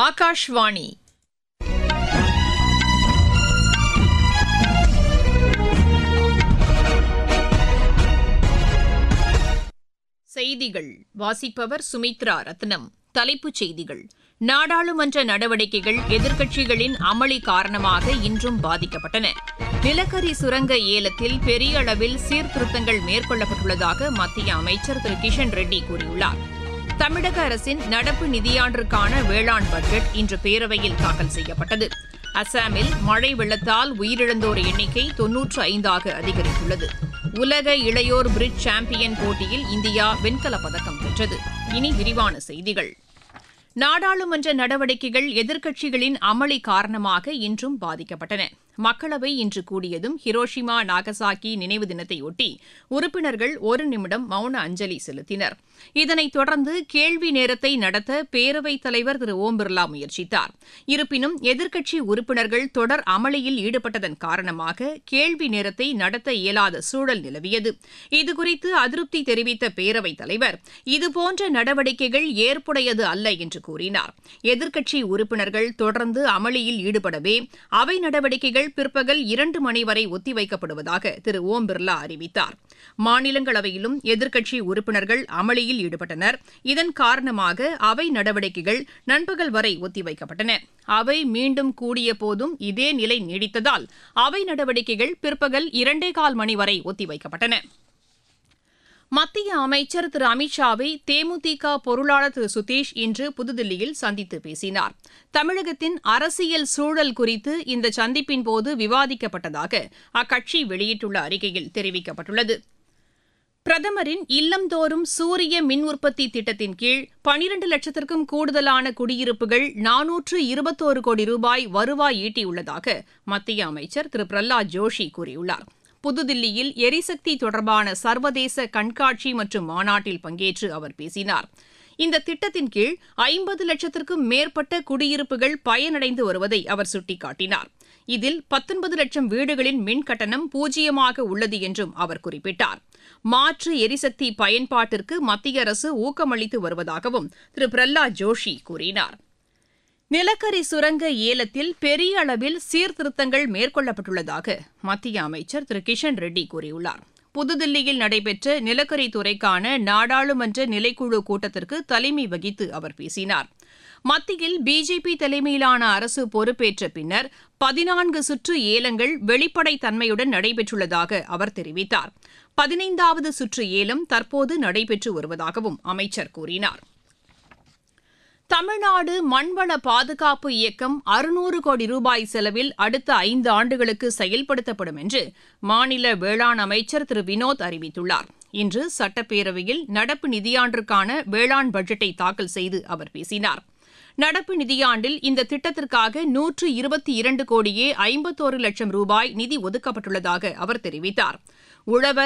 ஆகாஷ்வாணி செய்திகள் வாசிப்பவர் சுமித்ரா ரத்னம் தலைப்புச் செய்திகள் நாடாளுமன்ற நடவடிக்கைகள் எதிர்க்கட்சிகளின் அமளி காரணமாக இன்றும் பாதிக்கப்பட்டன நிலக்கரி சுரங்க ஏலத்தில் பெரிய அளவில் சீர்திருத்தங்கள் மேற்கொள்ளப்பட்டுள்ளதாக மத்திய அமைச்சர் திரு கிஷன் ரெட்டி கூறியுள்ளார் தமிழக அரசின் நடப்பு நிதியாண்டிற்கான வேளாண் பட்ஜெட் இன்று பேரவையில் தாக்கல் செய்யப்பட்டது அசாமில் மழை வெள்ளத்தால் உயிரிழந்தோர் எண்ணிக்கை தொன்னூற்று ஐந்தாக அதிகரித்துள்ளது உலக இளையோர் பிரிட்ஜ் சாம்பியன் போட்டியில் இந்தியா வெண்கலப் பதக்கம் வென்றது இனி விரிவான செய்திகள் நாடாளுமன்ற நடவடிக்கைகள் எதிர்க்கட்சிகளின் அமளி காரணமாக இன்றும் பாதிக்கப்பட்டன மக்களவை இன்று கூடியதும் ஹிரோஷிமா நாகசாக்கி நினைவு தினத்தையொட்டி உறுப்பினர்கள் ஒரு நிமிடம் மௌன அஞ்சலி செலுத்தினர் இதனைத் தொடர்ந்து கேள்வி நேரத்தை நடத்த பேரவைத் தலைவர் திரு ஓம் பிர்லா முயற்சித்தார் இருப்பினும் எதிர்க்கட்சி உறுப்பினர்கள் தொடர் அமளியில் ஈடுபட்டதன் காரணமாக கேள்வி நேரத்தை நடத்த இயலாத சூழல் நிலவியது இதுகுறித்து அதிருப்தி தெரிவித்த பேரவைத் தலைவர் இதுபோன்ற நடவடிக்கைகள் ஏற்புடையது அல்ல என்று கூறினார் எதிர்க்கட்சி உறுப்பினர்கள் தொடர்ந்து அமளியில் ஈடுபடவே அவை நடவடிக்கைகள் பிற்பகல் இரண்டு மணி வரை ஒத்திவைக்கப்படுவதாக திரு ஓம் பிர்லா அறிவித்தார் மாநிலங்களவையிலும் எதிர்க்கட்சி உறுப்பினர்கள் அமளியில் ஈடுபட்டனர் இதன் காரணமாக அவை நடவடிக்கைகள் நண்பகல் வரை ஒத்திவைக்கப்பட்டன அவை மீண்டும் கூடிய போதும் இதே நிலை நீடித்ததால் அவை நடவடிக்கைகள் பிற்பகல் இரண்டே கால் மணி வரை ஒத்திவைக்கப்பட்டன மத்திய அமைச்சர் திரு அமித்ஷாவை தேமுதிக பொருளாளர் திரு சுதீஷ் இன்று புதுதில்லியில் சந்தித்து பேசினார் தமிழகத்தின் அரசியல் சூழல் குறித்து இந்த சந்திப்பின் போது விவாதிக்கப்பட்டதாக அக்கட்சி வெளியிட்டுள்ள அறிக்கையில் தெரிவிக்கப்பட்டுள்ளது பிரதமரின் இல்லந்தோறும் சூரிய மின் உற்பத்தி திட்டத்தின் கீழ் பனிரண்டு லட்சத்திற்கும் கூடுதலான குடியிருப்புகள் நானூற்று இருபத்தோரு கோடி ரூபாய் வருவாய் ஈட்டியுள்ளதாக மத்திய அமைச்சர் திரு பிரஹ்லாத் ஜோஷி கூறியுள்ளார் புதுதில்லியில் எரிசக்தி தொடர்பான சர்வதேச கண்காட்சி மற்றும் மாநாட்டில் பங்கேற்று அவர் பேசினார் இந்த திட்டத்தின் கீழ் ஐம்பது லட்சத்திற்கும் மேற்பட்ட குடியிருப்புகள் பயனடைந்து வருவதை அவர் சுட்டிக்காட்டினார் இதில் பத்தொன்பது லட்சம் வீடுகளின் மின் கட்டணம் பூஜ்ஜியமாக உள்ளது என்றும் அவர் குறிப்பிட்டார் மாற்று எரிசக்தி பயன்பாட்டிற்கு மத்திய அரசு ஊக்கமளித்து வருவதாகவும் திரு பிரஹ்லாத் ஜோஷி கூறினார் நிலக்கரி சுரங்க ஏலத்தில் பெரிய அளவில் சீர்திருத்தங்கள் மேற்கொள்ளப்பட்டுள்ளதாக மத்திய அமைச்சர் திரு கிஷன் ரெட்டி கூறியுள்ளார் புதுதில்லியில் நடைபெற்ற நிலக்கரி துறைக்கான நாடாளுமன்ற நிலைக்குழு கூட்டத்திற்கு தலைமை வகித்து அவர் பேசினார் மத்தியில் பிஜேபி தலைமையிலான அரசு பொறுப்பேற்ற பின்னர் பதினான்கு சுற்று ஏலங்கள் வெளிப்படைத் தன்மையுடன் நடைபெற்றுள்ளதாக அவர் தெரிவித்தார் பதினைந்தாவது சுற்று ஏலம் தற்போது நடைபெற்று வருவதாகவும் அமைச்சர் கூறினார் தமிழ்நாடு மண்வள பாதுகாப்பு இயக்கம் அறுநூறு கோடி ரூபாய் செலவில் அடுத்த ஐந்து ஆண்டுகளுக்கு செயல்படுத்தப்படும் என்று மாநில வேளாண் அமைச்சர் திரு வினோத் அறிவித்துள்ளார் இன்று சட்டப்பேரவையில் நடப்பு நிதியாண்டிற்கான வேளாண் பட்ஜெட்டை தாக்கல் செய்து அவர் பேசினார் நடப்பு நிதியாண்டில் இந்த திட்டத்திற்காக நூற்று இருபத்தி இரண்டு கோடியே ஐம்பத்தோரு லட்சம் ரூபாய் நிதி ஒதுக்கப்பட்டுள்ளதாக அவர் தெரிவித்தார் உழவர்